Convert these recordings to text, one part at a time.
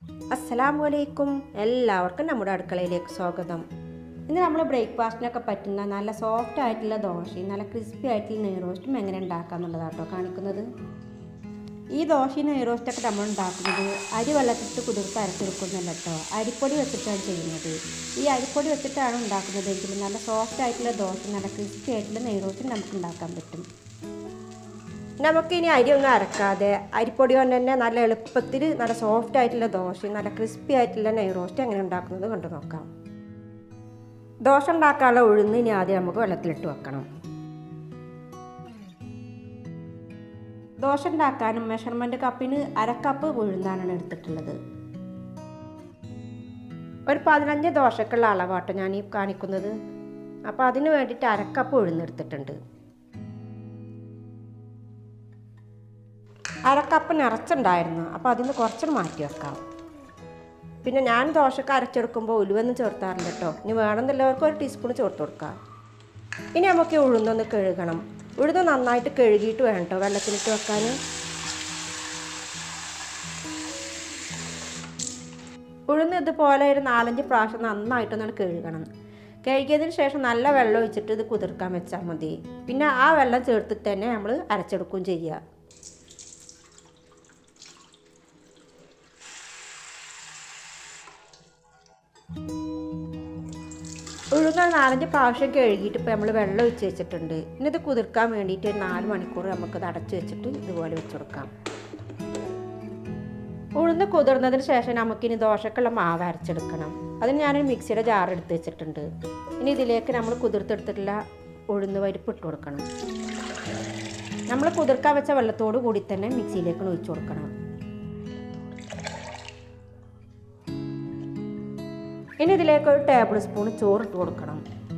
അസ്സലാമു അലൈക്കും എല്ലാവർക്കും നമ്മുടെ അടുക്കളയിലേക്ക് സ്വാഗതം ഇന്ന് നമ്മൾ ബ്രേക്ക്ഫാസ്റ്റിനൊക്കെ പറ്റുന്ന നല്ല സോഫ്റ്റ് ആയിട്ടുള്ള ദോശയും നല്ല ക്രിസ്പി ആയിട്ടുള്ള നെയ്റോസ്റ്റും എങ്ങനെ ഉണ്ടാക്കാന്നുള്ളതാട്ടോ കാണിക്കുന്നത് ഈ ദോശയും നെയ്റോസ്റ്റൊക്കെ നമ്മൾ ഉണ്ടാക്കുന്നത് അരി വെള്ളത്തിട്ട് കുതിർത്ത് അരച്ചെടുക്കുന്നില്ല കേട്ടോ അരിപ്പൊടി വെച്ചിട്ടാണ് ചെയ്യുന്നത് ഈ അരിപ്പൊടി വെച്ചിട്ടാണ് ഉണ്ടാക്കുന്നതെങ്കിൽ നല്ല സോഫ്റ്റ് ആയിട്ടുള്ള ദോശ നല്ല ക്രിസ്പി ആയിട്ടുള്ള നെയ്റോസ്റ്റും നമുക്ക് ഉണ്ടാക്കാൻ പറ്റും നമുക്കിനി അരി ഒന്നും അരക്കാതെ അരിപ്പൊടി കൊണ്ട് തന്നെ നല്ല എളുപ്പത്തിൽ നല്ല സോഫ്റ്റ് ആയിട്ടുള്ള ദോശയും നല്ല ക്രിസ്പി ആയിട്ടുള്ള നെയ് റോസ്റ്റ് എങ്ങനെ ഉണ്ടാക്കുന്നത് കണ്ടു നോക്കാം ദോശ ഉണ്ടാക്കാനുള്ള ഉഴുന്ന് ഇനി ആദ്യം നമുക്ക് വെള്ളത്തിലിട്ട് വെക്കണം ദോശ ഉണ്ടാക്കാനും മെഷർമെൻറ്റ് കപ്പിന് അരക്കപ്പ് ഉഴുന്നാണ് എടുത്തിട്ടുള്ളത് ഒരു പതിനഞ്ച് ദോശക്കുള്ള അളവാട്ടോ ഞാൻ ഈ കാണിക്കുന്നത് അപ്പോൾ അതിന് വേണ്ടിയിട്ട് അരക്കപ്പ് ഉഴുന്നെടുത്തിട്ടുണ്ട് അരക്കപ്പ് നിറച്ചുണ്ടായിരുന്നു അപ്പോൾ അതിന് കുറച്ചും മാറ്റി വെക്കാം പിന്നെ ഞാൻ ദോശക്ക് അരച്ചെടുക്കുമ്പോൾ ഉലുവൊന്നും ചേർത്താറില്ല കേട്ടോ ഇനി വേണമെന്നുള്ളവർക്ക് ഒരു ടീസ്പൂൺ ചേർത്ത് കൊടുക്കാം ഇനി നമുക്ക് ഈ ഉഴുന്നൊന്ന് കഴുകണം ഉഴുന്ന് നന്നായിട്ട് കഴുകിയിട്ട് വേണം കേട്ടോ വെള്ളത്തിലിട്ട് വെക്കാൻ ഉഴുന്ന് ഇതുപോലെ ഒരു നാലഞ്ച് പ്രാവശ്യം നന്നായിട്ടൊന്ന് കഴുകണം കഴുകിയതിന് ശേഷം നല്ല വെള്ളം ഒഴിച്ചിട്ട് ഇത് കുതിർക്കാൻ വെച്ചാൽ മതി പിന്നെ ആ വെള്ളം ചേർത്തിട്ട് തന്നെ നമ്മൾ അരച്ചെടുക്കുകയും ചെയ്യുക ഉഴുന്ന നാലഞ്ച് പ്രാവശ്യം കഴുകിയിട്ട് ഇപ്പോൾ നമ്മൾ വെള്ളം ഒഴിച്ച് വെച്ചിട്ടുണ്ട് ഇനി ഇത് കുതിർക്കാൻ വേണ്ടിയിട്ട് ഒരു നാല് മണിക്കൂർ നമുക്കത് അടച്ചു വെച്ചിട്ട് ഇതുപോലെ വെച്ച് കൊടുക്കാം ഉഴുന്ന് കുതിർന്നതിന് ശേഷം നമുക്കിനി ദോശക്കുള്ള മാവ് അരച്ചെടുക്കണം അതിന് ഞാനൊരു മിക്സിയുടെ ജാർ എടുത്ത് വെച്ചിട്ടുണ്ട് ഇനി ഇതിലേക്ക് നമ്മൾ കുതിർത്തെടുത്തിട്ടുള്ള ഉഴുന്ന് പരിപ്പ് ഇട്ട് കൊടുക്കണം നമ്മൾ കുതിർക്കാൻ വെച്ച വെള്ളത്തോട് കൂടി തന്നെ മിക്സിയിലേക്ക് ഒഴിച്ചു കൊടുക്കണം ഇനി ഇതിലേക്ക് ഒരു ടേബിൾ സ്പൂൺ ചോറ് ഇട്ട് കൊടുക്കണം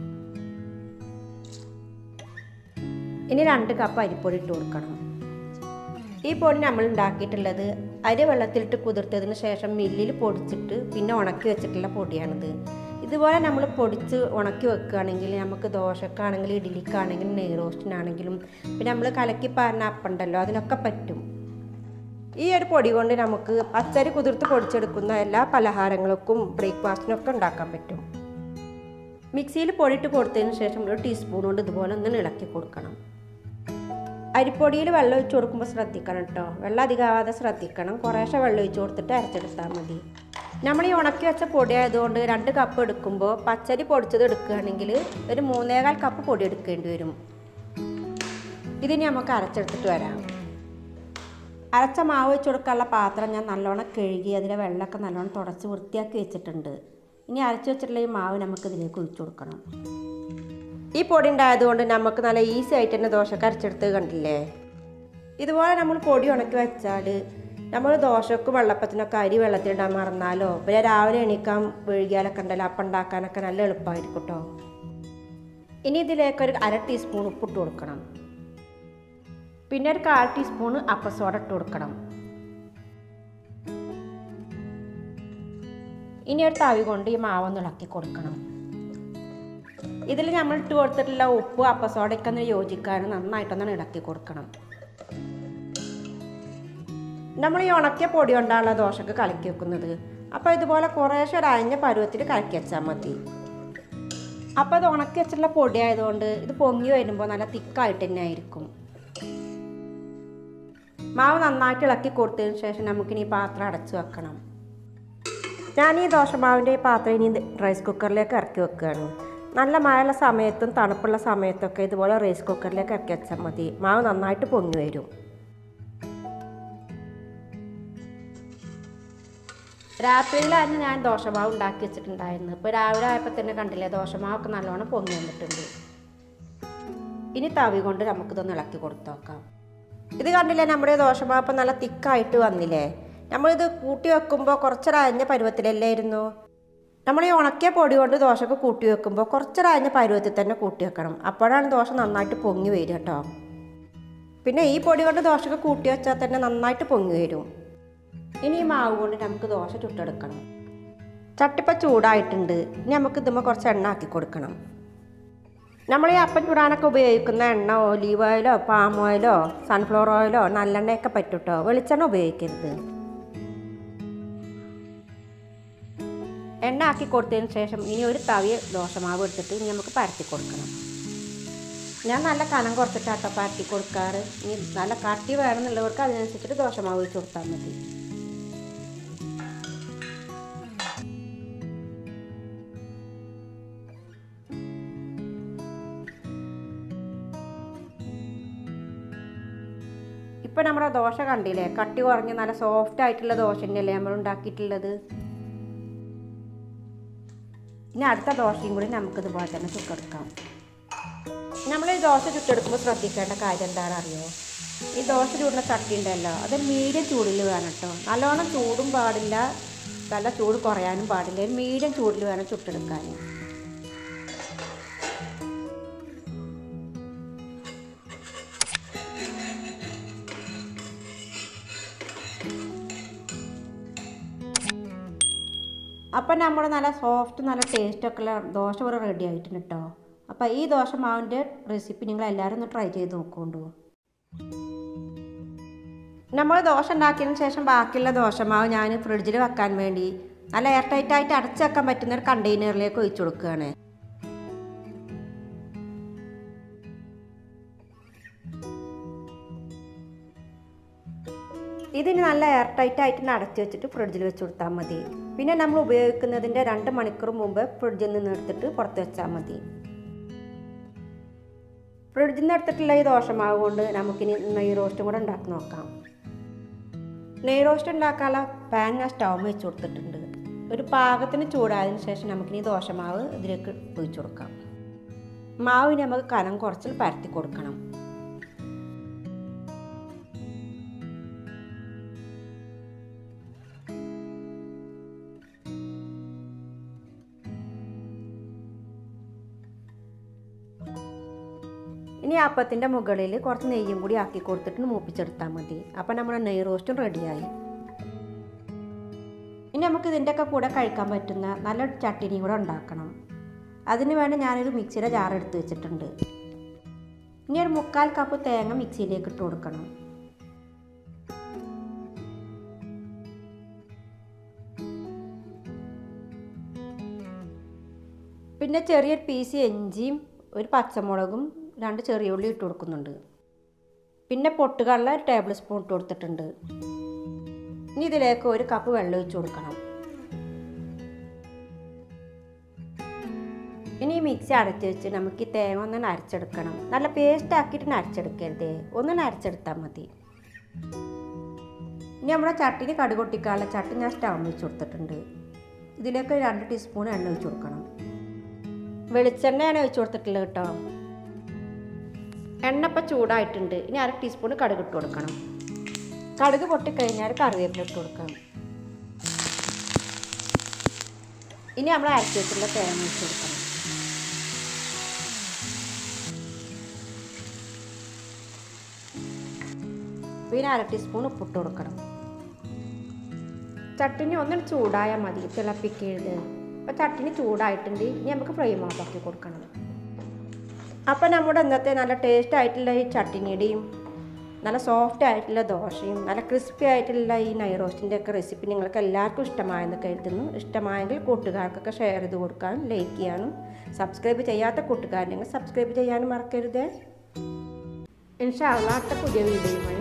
ഇനി രണ്ട് കപ്പ് അരിപ്പൊടി ഇട്ട് കൊടുക്കണം ഈ പൊടി നമ്മൾ ഉണ്ടാക്കിയിട്ടുള്ളത് അരി വെള്ളത്തിലിട്ട് കുതിർത്തതിന് ശേഷം മില്ലിൽ പൊടിച്ചിട്ട് പിന്നെ ഉണക്കി വെച്ചിട്ടുള്ള പൊടിയാണിത് ഇതുപോലെ നമ്മൾ പൊടിച്ച് ഉണക്കി വെക്കുകയാണെങ്കിൽ നമുക്ക് ദോശക്കാണെങ്കിലും ഇഡ്ഡലിക്കാണെങ്കിലും നെയ് റോസ്റ്റിനാണെങ്കിലും പിന്നെ നമ്മൾ കലക്കി പാരുന്ന അപ്പുണ്ടല്ലോ അതിനൊക്കെ പറ്റും ഈ ഒരു പൊടി കൊണ്ട് നമുക്ക് പച്ചരി കുതിർത്ത് പൊടിച്ചെടുക്കുന്ന എല്ലാ പലഹാരങ്ങൾക്കും ബ്രേക്ക്ഫാസ്റ്റിനൊക്കെ ഉണ്ടാക്കാൻ പറ്റും മിക്സിയിൽ പൊടിയിട്ട് കൊടുത്തതിന് ശേഷം ഒരു ടീസ്പൂൺ കൊണ്ട് ഇതുപോലെ ഒന്ന് ഇളക്കി കൊടുക്കണം അരിപ്പൊടിയിൽ വെള്ളം ഒഴിച്ച് കൊടുക്കുമ്പോൾ ശ്രദ്ധിക്കണം കേട്ടോ വെള്ളം അധികമാവാതെ ശ്രദ്ധിക്കണം കുറേശ്ശെ വെള്ളം ഒഴിച്ച് കൊടുത്തിട്ട് അരച്ചെടുത്താൽ മതി നമ്മൾ ഈ ഉണക്കി വെച്ച പൊടി ആയതുകൊണ്ട് രണ്ട് കപ്പ് എടുക്കുമ്പോൾ പച്ചരി പൊടിച്ചത് എടുക്കുകയാണെങ്കിൽ ഒരു മൂന്നേകാൽ കപ്പ് പൊടി എടുക്കേണ്ടി വരും ഇതിനി നമുക്ക് അരച്ചെടുത്തിട്ട് വരാം അരച്ച മാവ് വെച്ച് കൊടുക്കാനുള്ള പാത്രം ഞാൻ നല്ലോണം കഴുകി അതിലെ വെള്ളമൊക്കെ നല്ലോണം തുടച്ച് വൃത്തിയാക്കി വെച്ചിട്ടുണ്ട് ഇനി അരച്ച് വെച്ചിട്ടുള്ള ഈ മാവ് നമുക്ക് ഇതിലേക്ക് ഒഴിച്ചു കൊടുക്കണം ഈ പൊടി ഉണ്ടായതുകൊണ്ട് നമുക്ക് നല്ല ഈസി ആയിട്ട് തന്നെ ദോശക്ക് അരച്ചെടുത്ത് കണ്ടില്ലേ ഇതുപോലെ നമ്മൾ പൊടി ഉണക്കി വെച്ചാൽ നമ്മൾ ദോശക്ക് വെള്ളപ്പത്തിനൊക്കെ അരി വെള്ളത്തിലിടാൻ മറന്നാലോ പിന്നെ രാവിലെ എണീക്കാൻ വഴുകിയാലൊക്കെ ഉണ്ടല്ലോ അപ്പം ഉണ്ടാക്കാനൊക്കെ നല്ല എളുപ്പമായിരിക്കും കേട്ടോ ഇനി ഇതിലേക്ക് ഒരു അര ടീസ്പൂൺ ഉപ്പിട്ട് കൊടുക്കണം പിന്നെ ഒരു കാൽ ടീസ്പൂൺ അപ്പസോഡ ഇട്ട് കൊടുക്കണം ഇനി ഒരു തവി കൊണ്ട് ഈ മാവൊന്ന് ഇളക്കി കൊടുക്കണം ഇതിൽ നമ്മൾ ഇട്ട് കൊടുത്തിട്ടുള്ള ഉപ്പ് അപ്പസോഡയ്ക്ക് ഒന്ന് യോജിക്കാൻ നന്നായിട്ടൊന്ന് ഇളക്കി കൊടുക്കണം നമ്മൾ ഈ ഉണക്കിയ പൊടി കൊണ്ടാണല്ലോ ദോശക്ക് കലക്കി വെക്കുന്നത് അപ്പോൾ ഇതുപോലെ കുറേശ്ശെ ഒരു അയഞ്ഞ പരുവത്തിൽ കലക്കി വെച്ചാൽ മതി അപ്പോൾ ഇത് ഉണക്കി വെച്ചിട്ടുള്ള പൊടി ആയതുകൊണ്ട് ഇത് പൊങ്ങി വരുമ്പോൾ നല്ല തിക്കായിട്ട് തന്നെ ആയിരിക്കും മാവ് നന്നായിട്ട് ഇളക്കി കൊടുത്തതിന് ശേഷം നമുക്കിനി ഈ പാത്രം അടച്ചു വെക്കണം ഞാൻ ഈ ദോശമാവിൻ്റെ ഈ പാത്രം ഇനി റൈസ് കുക്കറിലേക്ക് ഇറക്കി വെക്കുകയാണ് നല്ല മഴയുള്ള സമയത്തും തണുപ്പുള്ള സമയത്തൊക്കെ ഇതുപോലെ റൈസ് കുക്കറിലേക്ക് ഇറക്കി വെച്ചാൽ മതി മാവ് നന്നായിട്ട് പൊങ്ങി വരും രാത്രിയിലാണ് ഞാൻ ദോശമാവ് ഉണ്ടാക്കി വെച്ചിട്ടുണ്ടായിരുന്നത് ഇപ്പോൾ രാവിലെ ആയപ്പോൾ തന്നെ കണ്ടില്ലേ ദോശമാവൊക്കെ നല്ലോണം പൊങ്ങി വന്നിട്ടുണ്ട് ഇനി തവി കൊണ്ട് നമുക്കിതൊന്ന് ഇളക്കി കൊടുത്തു നോക്കാം ഇത് കണ്ടില്ലേ നമ്മുടെ ദോശമാപ്പം നല്ല തിക്കായിട്ട് വന്നില്ലേ നമ്മളിത് കൂട്ടി വെക്കുമ്പോൾ കുറച്ചൊരഞ്ഞ പരുവത്തിലല്ലായിരുന്നു നമ്മൾ ഈ ഉണക്കിയ പൊടി കൊണ്ട് ദോശക്ക് കൂട്ടി വെക്കുമ്പോൾ കുറച്ചൊരഞ്ഞ പരുവത്തിൽ തന്നെ കൂട്ടി വെക്കണം അപ്പോഴാണ് ദോശ നന്നായിട്ട് പൊങ്ങി വരിക കേട്ടോ പിന്നെ ഈ പൊടി കൊണ്ട് ദോശക്ക് കൂട്ടി വെച്ചാൽ തന്നെ നന്നായിട്ട് പൊങ്ങി വരും ഇനി ഈ മാവ് കൊണ്ട് നമുക്ക് ദോശ ചുട്ടെടുക്കണം ചട്ടിപ്പ ചൂടായിട്ടുണ്ട് ഇനി നമുക്ക് ഇതുമ്പോൾ കുറച്ച് എണ്ണ ആക്കി കൊടുക്കണം നമ്മൾ ഈ അപ്പം ചൂടാനൊക്കെ ഉപയോഗിക്കുന്ന എണ്ണ ഒലീവ് ഓയിലോ പാം ഓയിലോ സൺഫ്ലവർ ഓയിലോ നല്ലെണ്ണയൊക്കെ പറ്റും കേട്ടോ വെളിച്ചെണ്ണ ഉപയോഗിക്കരുത് ആക്കി കൊടുത്തതിന് ശേഷം ഇനി ഒരു തവിയ ദോശമാവ് എടുത്തിട്ട് ഇനി നമുക്ക് പരത്തി കൊടുക്കണം ഞാൻ നല്ല കനം കുറച്ചിട്ടാട്ടോ പരത്തി കൊടുക്കാറ് ഇനി നല്ല കട്ടി വേണമെന്നുള്ളവർക്ക് അതിനനുസരിച്ചിട്ട് ദോശമാവ് വെച്ച് കൊടുത്താൽ മതി ഇപ്പം നമ്മുടെ ദോശ കണ്ടില്ലേ കട്ടി കുറഞ്ഞ് നല്ല സോഫ്റ്റ് ആയിട്ടുള്ള ദോശ തന്നെയല്ലേ നമ്മൾ ഉണ്ടാക്കിയിട്ടുള്ളത് ഇനി അടുത്ത ദോശയും കൂടി നമുക്കിതുപോലെ തന്നെ ചുട്ടെടുക്കാം നമ്മൾ ഈ ദോശ ചുട്ടെടുക്കുമ്പോൾ ശ്രദ്ധിക്കേണ്ട കാര്യം എന്താണെന്ന് അറിയോ ഈ ദോശ ചൂടുന്ന ചട്ടി ഉണ്ടല്ലോ അത് മീഡിയം ചൂടിൽ വേണം കേട്ടോ നല്ലോണം ചൂടും പാടില്ല നല്ല ചൂട് കുറയാനും പാടില്ല ഒരു മീഡിയം ചൂടിൽ വേണം ചുട്ടെടുക്കാൻ അപ്പം നമ്മൾ നല്ല സോഫ്റ്റ് നല്ല ടേസ്റ്റൊക്കെ ഉള്ള ദോശ ഇവിടെ റെഡി ആയിട്ടുണ്ട് കേട്ടോ അപ്പോൾ ഈ ദോശ മാവിൻ്റെ റെസിപ്പി നിങ്ങൾ എല്ലാവരും ഒന്ന് ട്രൈ ചെയ്ത് നോക്കൊണ്ടു നമ്മൾ ദോശ ഉണ്ടാക്കിയതിന് ശേഷം ബാക്കിയുള്ള ദോശമാവ് ഞാൻ ഫ്രിഡ്ജിൽ വെക്കാൻ വേണ്ടി നല്ല എയർ ടൈറ്റ് ആയിട്ട് അടച്ചു വെക്കാൻ പറ്റുന്ന ഒരു കണ്ടെയ്നറിലേക്ക് ഒഴിച്ചു കൊടുക്കുകയാണ് ഇതിന് നല്ല എയർ ടൈറ്റ് ആയിട്ട് അടച്ചു വെച്ചിട്ട് ഫ്രിഡ്ജിൽ വെച്ച് കൊടുത്താൽ മതി പിന്നെ നമ്മൾ ഉപയോഗിക്കുന്നതിൻ്റെ രണ്ട് മണിക്കൂർ മുമ്പ് ഫ്രിഡ്ജിൽ നിന്ന് എടുത്തിട്ട് പുറത്ത് വെച്ചാൽ മതി ഫ്രിഡ്ജിൽ നിന്ന് എടുത്തിട്ടുള്ള ഈ ദോശമാവ് കൊണ്ട് നമുക്കിനി നെയ് റോസ്റ്റും കൂടെ ഉണ്ടാക്കി നോക്കാം നെയ് റോസ്റ്റ് ഉണ്ടാക്കാനുള്ള പാൻ ഞാൻ സ്റ്റൗവ് വെച്ച് കൊടുത്തിട്ടുണ്ട് ഒരു പാകത്തിന് ചൂടായതിനു ശേഷം നമുക്കിനി ദോശമാവ് ഇതിലേക്ക് ഒഴിച്ചു കൊടുക്കാം മാവിന് നമുക്ക് കനം കുറച്ച് പരത്തി കൊടുക്കണം ഇനി അപ്പത്തിൻ്റെ മുകളിൽ കുറച്ച് നെയ്യും കൂടി ആക്കി കൊടുത്തിട്ട് മൂപ്പിച്ചെടുത്താൽ മതി അപ്പോൾ നമ്മുടെ നെയ് റോസ്റ്റും റെഡിയായി ഇനി നമുക്ക് ഇതിൻ്റെയൊക്കെ കൂടെ കഴിക്കാൻ പറ്റുന്ന നല്ല ചട്ടിനിയും കൂടെ ഉണ്ടാക്കണം അതിന് വേണ്ടി ഞാനൊരു മിക്സിയുടെ ജാർ എടുത്ത് വെച്ചിട്ടുണ്ട് ഇനി ഒരു മുക്കാൽ കപ്പ് തേങ്ങ മിക്സിയിലേക്ക് ഇട്ട് കൊടുക്കണം പിന്നെ ചെറിയൊരു പീസ് ഇഞ്ചിയും ഒരു പച്ചമുളകും രണ്ട് ചെറിയ ഉള്ളി ഇട്ട് കൊടുക്കുന്നുണ്ട് പിന്നെ പൊട്ടുകടല ഒരു ടേബിൾ സ്പൂൺ ഇട്ട് കൊടുത്തിട്ടുണ്ട് ഇനി ഇതിലേക്ക് ഒരു കപ്പ് വെള്ളം ഒഴിച്ച് കൊടുക്കണം ഇനി ഈ മിക്സി അടച്ച് വെച്ച് നമുക്ക് ഈ തേങ്ങ ഒന്ന് അരച്ചെടുക്കണം നല്ല പേസ്റ്റ് ആക്കിയിട്ട് അരച്ചെടുക്കരുതേ ഒന്ന് അരച്ചെടുത്താൽ മതി ഇനി നമ്മുടെ ചട്ടിന് കടുകൊട്ടിക്കാനുള്ള ചട്ടി ഞാൻ സ്റ്റൗ വെച്ച് കൊടുത്തിട്ടുണ്ട് ഇതിലേക്ക് രണ്ട് ടീസ്പൂൺ എണ്ണ ഒഴിച്ച് കൊടുക്കണം വെളിച്ചെണ്ണയാണ് ഒഴിച്ച് കൊടുത്തിട്ടുള്ളത് കേട്ടോ എണ്ണ ഇപ്പം ചൂടായിട്ടുണ്ട് ഇനി അര ടീസ്പൂൺ കടുക് ഇട്ട് കൊടുക്കണം കടുക് പൊട്ടിക്കഴിഞ്ഞാൽ കറിവേപ്പില ഇട്ട് കൊടുക്കണം ഇനി നമ്മൾ അരച്ച് വെച്ചിട്ടുള്ള തേങ്ങ വെച്ച് കൊടുക്കണം പിന്നെ അര ടീസ്പൂൺ ഉപ്പിട്ട് കൊടുക്കണം ചട്ടിനി ഒന്ന് ചൂടായാൽ മതി തിളപ്പിക്കരുത് അപ്പോൾ ചട്ടിനി ചൂടായിട്ടുണ്ട് ഇനി നമുക്ക് ഫ്ലെയിം ഓഫ് ആക്കി കൊടുക്കണം അപ്പോൾ നമ്മുടെ ഇന്നത്തെ നല്ല ടേസ്റ്റ് ആയിട്ടുള്ള ഈ ചട്ടിനിയുടെയും നല്ല സോഫ്റ്റ് ആയിട്ടുള്ള ദോശയും നല്ല ക്രിസ്പി ആയിട്ടുള്ള ഈ നൈ റോസ്റ്റിൻ്റെ ഒക്കെ റെസിപ്പി നിങ്ങൾക്ക് എല്ലാവർക്കും ഇഷ്ടമായെന്ന് കരുതുന്നു ഇഷ്ടമായെങ്കിൽ കൂട്ടുകാർക്കൊക്കെ ഷെയർ ചെയ്ത് കൊടുക്കാനും ലൈക്ക് ചെയ്യാനും സബ്സ്ക്രൈബ് ചെയ്യാത്ത കൂട്ടുകാരുണ്ടെങ്കിൽ സബ്സ്ക്രൈബ് ചെയ്യാനും മറക്കരുത് ഇൻഷാള്ള അടുത്ത പുതിയ വീഡിയോയുമായി